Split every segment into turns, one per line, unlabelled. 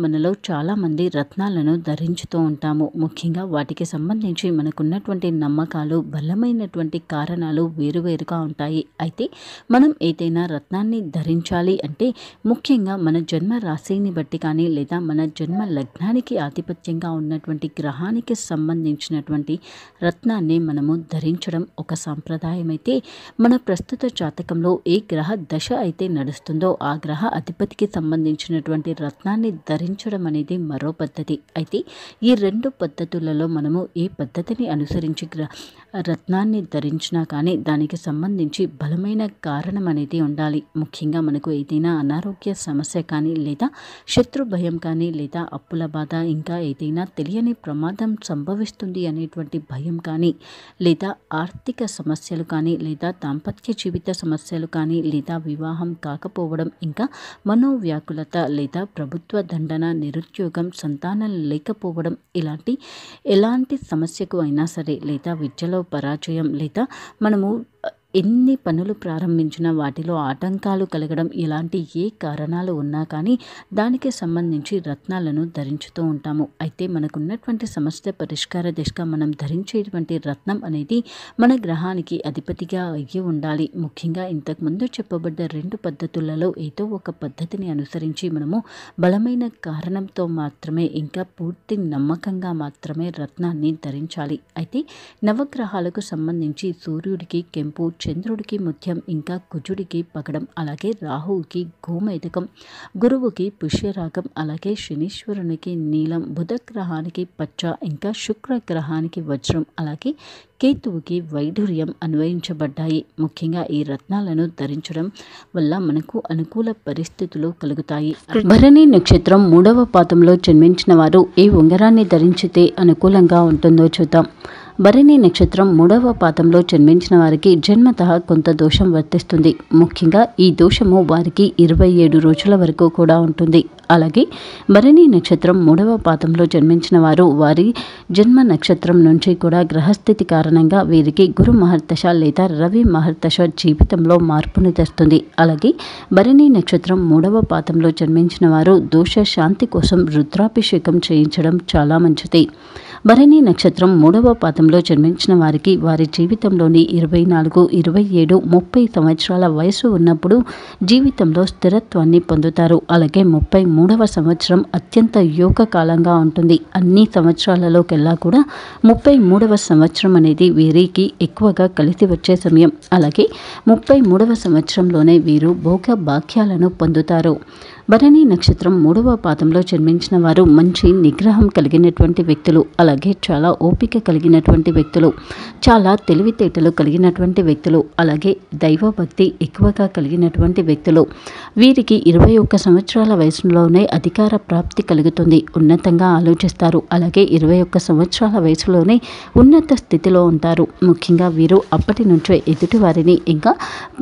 మనలో చాలామంది రత్నాలను ధరించుతూ ఉంటాము ముఖ్యంగా వాటికి సంబంధించి మనకున్నటువంటి నమ్మకాలు బలమైనటువంటి కారణాలు వేరువేరుగా ఉంటాయి అయితే మనం ఏదైనా రత్నాన్ని ధరించాలి అంటే ముఖ్యంగా మన జన్మ రాశిని బట్టి కానీ లేదా మన జన్మ లగ్నానికి ఆధిపత్యంగా ఉన్నటువంటి గ్రహానికి సంబంధించినటువంటి రత్నాన్ని మనము ధరించడం ఒక సాంప్రదాయం అయితే మన ప్రస్తుత జాతకంలో ఏ గ్రహ దశ అయితే నడుస్తుందో ఆ గ్రహ అధిపతికి సంబంధించినటువంటి రత్నాన్ని ధరించడం అనేది మరో పద్ధతి అయితే ఈ రెండు పద్ధతులలో మనము ఏ పద్ధతిని అనుసరించి గ్ర రత్నాన్ని ధరించినా కానీ దానికి సంబంధించి బలమైన కారణం అనేది ఉండాలి ముఖ్యంగా మనకు ఏదైనా అనారోగ్య సమస్య కానీ లేదా శత్రు భయం కానీ లేదా అప్పుల బాధ ఇంకా ఏదైనా తెలియని ప్రమాదం సంభవిస్తుంది అనేటువంటి భయం కానీ లేదా ఆర్థిక సమస్యలు కానీ లేదా దాంపత్య జీవిత సమస్యలు కానీ లేదా వివాహం కాకపోవడం ఇంకా మనోవ్యాకులత లేదా ప్రభుత్వ దండన నిరుద్యోగం సంతానం లేకపోవడం ఇలాంటి ఎలాంటి సమస్యకు అయినా సరే లేదా విద్యలో పరాజయం లేదా మనము ఎన్ని పనులు ప్రారంభించినా వాటిలో ఆటంకాలు కలగడం ఇలాంటి ఏ కారణాలు ఉన్నా కానీ దానికి సంబంధించి రత్నాలను ధరించుతూ ఉంటాము అయితే మనకున్నటువంటి సమస్య పరిష్కార దిశగా మనం ధరించేటువంటి రత్నం అనేది మన గ్రహానికి అధిపతిగా అయ్యి ఉండాలి ముఖ్యంగా ఇంతకుముందు చెప్పబడ్డ రెండు పద్ధతులలో ఏదో ఒక పద్ధతిని అనుసరించి మనము బలమైన కారణంతో మాత్రమే ఇంకా పూర్తి నమ్మకంగా మాత్రమే రత్నాన్ని ధరించాలి అయితే నవగ్రహాలకు సంబంధించి సూర్యుడికి కెంపు చంద్రుడికి ముత్యం ఇంకా కుజుడికి పగడం అలాగే రాహువుకి గోమేదకం గురువుకి పుష్యరాగం అలాగే శనీశ్వరునికి నీలం బుధ గ్రహానికి పచ్చ ఇంకా శుక్ర గ్రహానికి వజ్రం అలాగే కేతువుకి వైఢూర్యం అన్వయించబడ్డాయి ముఖ్యంగా ఈ రత్నాలను ధరించడం వల్ల మనకు అనుకూల పరిస్థితులు కలుగుతాయి భరణి నక్షత్రం మూడవ పాదంలో జన్మించిన వారు ఈ ఉంగరాన్ని ధరించితే అనుకూలంగా ఉంటుందో చూద్దాం భరణి నక్షత్రం మూడవ పాదంలో జన్మించిన వారికి జన్మత కొంత దోషం వర్తిస్తుంది ముఖ్యంగా ఈ దోషము వారికి ఇరవై ఏడు రోజుల వరకు కూడా ఉంటుంది అలాగే భరణి నక్షత్రం మూడవ పాదంలో జన్మించిన వారు వారి జన్మ నక్షత్రం నుంచి కూడా గ్రహస్థితి కారణంగా వీరికి గురు మహర్దశ లేదా రవి మహర్దశ జీవితంలో మార్పును తెస్తుంది అలాగే భరణి నక్షత్రం మూడవ పాదంలో జన్మించిన వారు దోష శాంతి కోసం రుద్రాభిషేకం చేయించడం చాలా మంచిది భరణి నక్షత్రం మూడవ పాదంలో జన్మించిన వారికి వారి జీవితంలోని ఇరవై నాలుగు ఇరవై ఏడు ముప్పై సంవత్సరాల వయసు ఉన్నప్పుడు జీవితంలో స్థిరత్వాన్ని పొందుతారు అలాగే ముప్పై మూడవ సంవత్సరం అత్యంత యోగ కాలంగా ఉంటుంది అన్ని సంవత్సరాలలోకెల్లా కూడా ముప్పై మూడవ సంవత్సరం అనేది వీరికి ఎక్కువగా కలిసి వచ్చే సమయం అలాగే ముప్పై మూడవ సంవత్సరంలోనే వీరు భోగ భాగ్యాలను పొందుతారు భరణి నక్షత్రం మూడవ పాదంలో జన్మించిన వారు మంచి నిగ్రహం కలిగినటువంటి వ్యక్తులు అలాగే చాలా ఓపిక కలిగినటువంటి వ్యక్తులు చాలా తెలివితేటలు కలిగినటువంటి వ్యక్తులు అలాగే దైవభక్తి ఎక్కువగా కలిగినటువంటి వ్యక్తులు వీరికి ఇరవై ఒక్క సంవత్సరాల వయసులోనే అధికార ప్రాప్తి కలుగుతుంది ఉన్నతంగా ఆలోచిస్తారు అలాగే ఇరవై ఒక్క సంవత్సరాల వయసులోనే ఉన్నత స్థితిలో ఉంటారు ముఖ్యంగా వీరు అప్పటి నుంచే ఎదుటి వారిని ఇంకా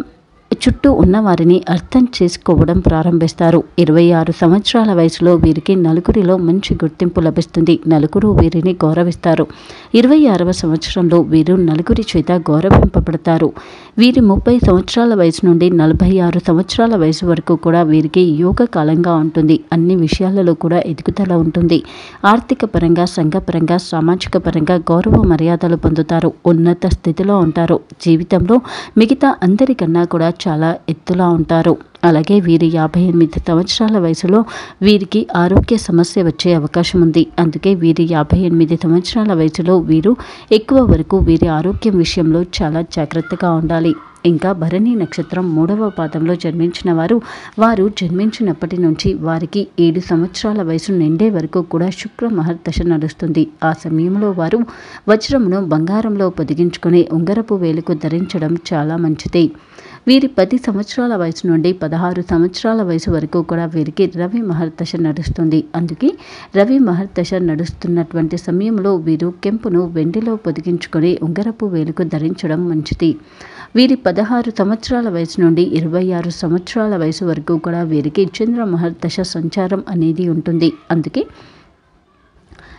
చుట్టూ ఉన్నవారిని అర్థం చేసుకోవడం ప్రారంభిస్తారు ఇరవై ఆరు సంవత్సరాల వయసులో వీరికి నలుగురిలో మంచి గుర్తింపు లభిస్తుంది నలుగురు వీరిని గౌరవిస్తారు ఇరవై ఆరవ సంవత్సరంలో వీరు నలుగురి చేత గౌరవింపబడతారు వీరి ముప్పై సంవత్సరాల వయసు నుండి నలభై ఆరు సంవత్సరాల వయసు వరకు కూడా వీరికి యోగ కాలంగా ఉంటుంది అన్ని విషయాలలో కూడా ఎదుగుదల ఉంటుంది ఆర్థిక పరంగా సంఘపరంగా సామాజిక పరంగా గౌరవ మర్యాదలు పొందుతారు ఉన్నత స్థితిలో ఉంటారు జీవితంలో మిగతా అందరికన్నా కూడా చాలా ఎత్తులా ఉంటారు అలాగే వీరి యాభై ఎనిమిది సంవత్సరాల వయసులో వీరికి ఆరోగ్య సమస్య వచ్చే అవకాశం ఉంది అందుకే వీరి యాభై ఎనిమిది సంవత్సరాల వయసులో వీరు ఎక్కువ వరకు వీరి ఆరోగ్యం విషయంలో చాలా జాగ్రత్తగా ఉండాలి ఇంకా భరణి నక్షత్రం మూడవ పాదంలో జన్మించిన వారు వారు జన్మించినప్పటి నుంచి వారికి ఏడు సంవత్సరాల వయసు నిండే వరకు కూడా శుక్ర మహర్దశ నడుస్తుంది ఆ సమయంలో వారు వజ్రమును బంగారంలో పొదిగించుకొని ఉంగరపు వేలుకు ధరించడం చాలా మంచిది వీరి పది సంవత్సరాల వయసు నుండి పదహారు సంవత్సరాల వయసు వరకు కూడా వీరికి రవి మహర్దశ నడుస్తుంది అందుకే రవి మహర్దశ నడుస్తున్నటువంటి సమయంలో వీరు కెంపును వెండిలో పొదిగించుకొని ఉంగరపు వేలుకు ధరించడం మంచిది వీరి పదహారు సంవత్సరాల వయసు నుండి ఇరవై ఆరు సంవత్సరాల వయసు వరకు కూడా వీరికి చంద్ర మహర్దశ సంచారం అనేది ఉంటుంది అందుకే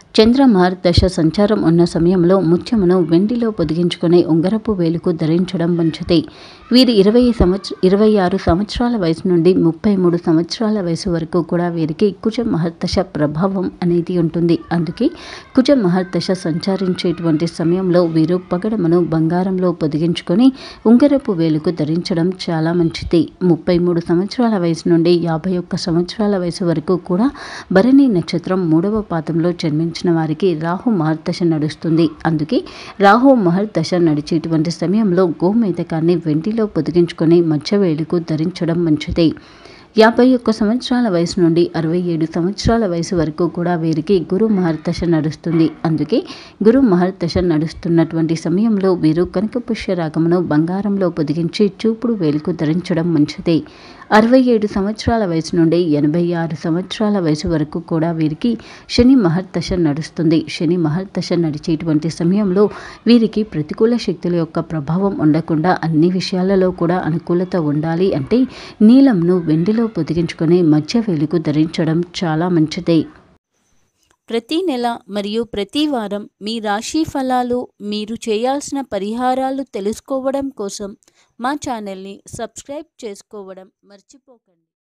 చంద్రమార్ దశ సంచారం ఉన్న సమయంలో ముత్యమును వెండిలో పొదిగించుకుని ఉంగరపు వేలుకు ధరించడం మంచిది వీరి ఇరవై సంవత్సర ఇరవై ఆరు సంవత్సరాల వయసు నుండి ముప్పై మూడు సంవత్సరాల వయసు వరకు కూడా వీరికి కుజ మహర్దశ ప్రభావం అనేది ఉంటుంది అందుకే కుజ మహర్దశ సంచరించేటువంటి సమయంలో వీరు పగడమును బంగారంలో పొదిగించుకొని ఉంగరపు వేలుకు ధరించడం చాలా మంచిది ముప్పై మూడు సంవత్సరాల వయసు నుండి యాభై ఒక్క సంవత్సరాల వయసు వరకు కూడా భరణి నక్షత్రం మూడవ పాదంలో జన్మించిన వారికి రాహు మహర్దశ నడుస్తుంది అందుకే రాహు మహర్దశ నడిచేటువంటి సమయంలో గోమేతకాన్ని వెండిలో పొదిగించుకొని మధ్య వేలుకు ధరించడం మంచిది యాభై ఒక్క సంవత్సరాల వయసు నుండి అరవై ఏడు సంవత్సరాల వయసు వరకు కూడా వీరికి గురు మహర్దశ నడుస్తుంది అందుకే గురు మహర్దశ నడుస్తున్నటువంటి సమయంలో వీరు కనకపుష్య రాగమును బంగారంలో పొదిగించి చూపుడు వేలుకు ధరించడం మంచిది అరవై ఏడు సంవత్సరాల వయసు నుండి ఎనభై ఆరు సంవత్సరాల వయసు వరకు కూడా వీరికి శని మహర్దశ నడుస్తుంది శని మహర్దశ నడిచేటువంటి సమయంలో వీరికి ప్రతికూల శక్తుల యొక్క ప్రభావం ఉండకుండా అన్ని విషయాలలో కూడా అనుకూలత ఉండాలి అంటే నీలంను వెండిలో పొదిగించుకొని మధ్య వేలుకు ధరించడం చాలా మంచిది
ప్రతి నెల మరియు ప్రతి వారం మీ రాశి ఫలాలు మీరు చేయాల్సిన పరిహారాలు తెలుసుకోవడం కోసం మా ఛానల్ని సబ్స్క్రైబ్ చేసుకోవడం మర్చిపోకండి